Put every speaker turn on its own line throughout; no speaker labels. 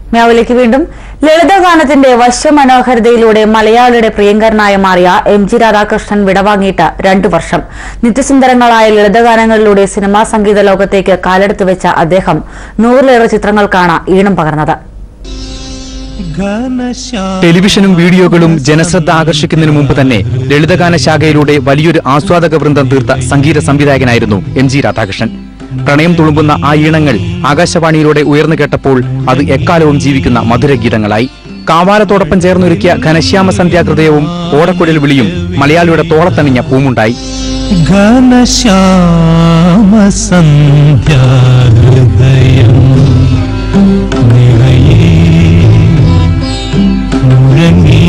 മ്യാവിലേക്ക് വീണ്ടും ലളിതഗാനത്തിന്റെ വശ്യമനോഹരതയിലൂടെ മലയാളിയുടെ പ്രിയങ്കരനായ മാറിയ എം ജി രാധാകൃഷ്ണൻ വിടവാങ്ങിയിട്ട് രണ്ടു വർഷം നിത്യസുന്ദരങ്ങളായ ലളിതഗാനങ്ങളിലൂടെ സിനിമാ സംഗീത ലോകത്തേക്ക് കാലെടുത്തു വെച്ച അദ്ദേഹം നൂറിലേറെ ചിത്രങ്ങൾക്കാണ് ഈണം പകർന്നത്
ടെലിവിഷനും വീഡിയോകളും ജനശ്രദ്ധ ആകർഷിക്കുന്നതിന് മുമ്പ് തന്നെ ലളിതഗാന ശാഖയിലൂടെ വലിയൊരു ആസ്വാദക വൃന്ദം തീർത്ത സംഗീത സംവിധായകനായിരുന്നു എം ജി രാധാകൃഷ്ണൻ പ്രണയം തുളുമ്പുന്ന ആ ഈണങ്ങൾ ആകാശവാണിയിലൂടെ ഉയർന്നു കേട്ടപ്പോൾ അത് എക്കാലവും ജീവിക്കുന്ന മധുരഗീതങ്ങളായി കാവാലത്തോടൊപ്പം ചേർന്നൊരുക്കിയ ഘനശ്യാമ സന്ധ്യാഹൃദയവും ഓടക്കുഴൽ വിളിയും മലയാളിയുടെ തോളത്തണിഞ്ഞ പൂമുണ്ടായി
ഘനശ്യാമസന്ധ്യാഹൃദയം നിറയെ മുഴങ്ങി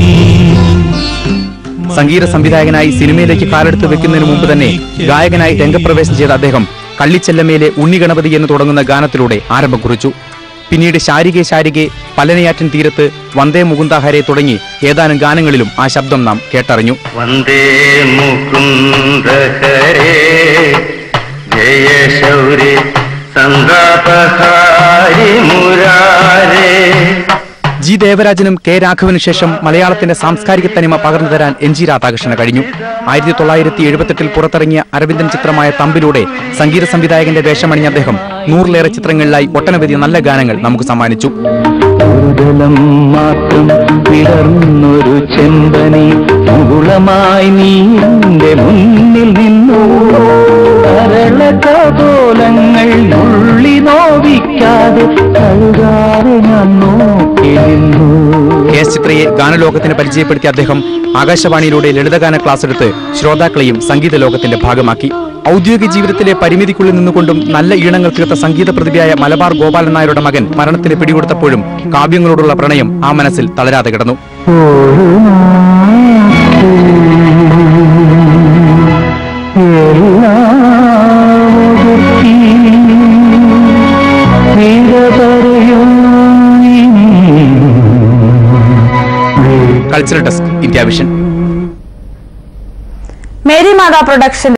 സംഗീത സംവിധായകനായി സിനിമയിലേക്ക് കാലെടുത്ത് വെക്കുന്നതിന് മുമ്പ് തന്നെ ഗായകനായി രംഗപ്രവേശം ചെയ്ത അദ്ദേഹം കള്ളിച്ചെല്ലമേലെ ഉണ്ണിഗണപതി എന്ന് തുടങ്ങുന്ന ഗാനത്തിലൂടെ ആരംഭം കുറിച്ചു പിന്നീട് ശാരികെ ശാരികെ പലനയാറ്റിൻ തീരത്ത് വന്ദേ മുകുന്ദ ഹരെ തുടങ്ങി ഏതാനും ഗാനങ്ങളിലും ആ ശബ്ദം നാം കേട്ടറിഞ്ഞു
वन्दे मुकुन्द हरे जय शौरि सन्दापहारि मुरारे
ജി ദേവരാജനും കെ രാഘവനു ശേഷം മലയാളത്തിന്റെ സാംസ്കാരിക തനിമ പകർന്നു തരാൻ എൻ ജി രാധാകൃഷ്ണന് കഴിഞ്ഞു ആയിരത്തി തൊള്ളായിരത്തി എഴുപത്തെട്ടിൽ പുറത്തിറങ്ങിയ അരവിന്ദൻ ചിത്രമായ തമ്പിലൂടെ സംഗീത സംവിധായകന്റെ വേഷമണിഞ്ഞ അദ്ദേഹം നൂറിലേറെ ചിത്രങ്ങളിലായി ഒട്ടനവധി നല്ല ഗാനങ്ങൾ നമുക്ക് സമ്മാനിച്ചു
ഒരുതലം മാത്രം വിടർന്നൊരു ചെമ്പനി മുകുളമായി നീ എന്റെ മുന്നിൽ നിന്നു കരള കപോലങ്ങൾ നുള്ളി നോവിക്കാതെ കഴുകാതെ ഞാൻ നോക്കി നിന്നു
കെ എസ് ചിത്രയെ ഗാനലോകത്തിന് പരിചയപ്പെടുത്തിയ അദ്ദേഹം ആകാശവാണിയിലൂടെ ലളിതഗാന ക്ലാസ് എടുത്ത് ശ്രോതാക്കളെയും സംഗീത ലോകത്തിന്റെ ഭാഗമാക്കി ഔദ്യോഗിക ജീവിതത്തിലെ പരിമിതിക്കുള്ളിൽ നിന്നുകൊണ്ടും നല്ല ഈണങ്ങൾ തീർത്ത സംഗീത പ്രതിഭയായ മലബാർ ഗോപാലൻ നായരുടെ മകൻ മരണത്തിന് പിടികൊടുത്തപ്പോഴും കാവ്യങ്ങളോടുള്ള പ്രണയം ആ മനസ്സിൽ തളരാതെ കിടന്നു
ഒരു
cultural desk India Vision
Mary Mata production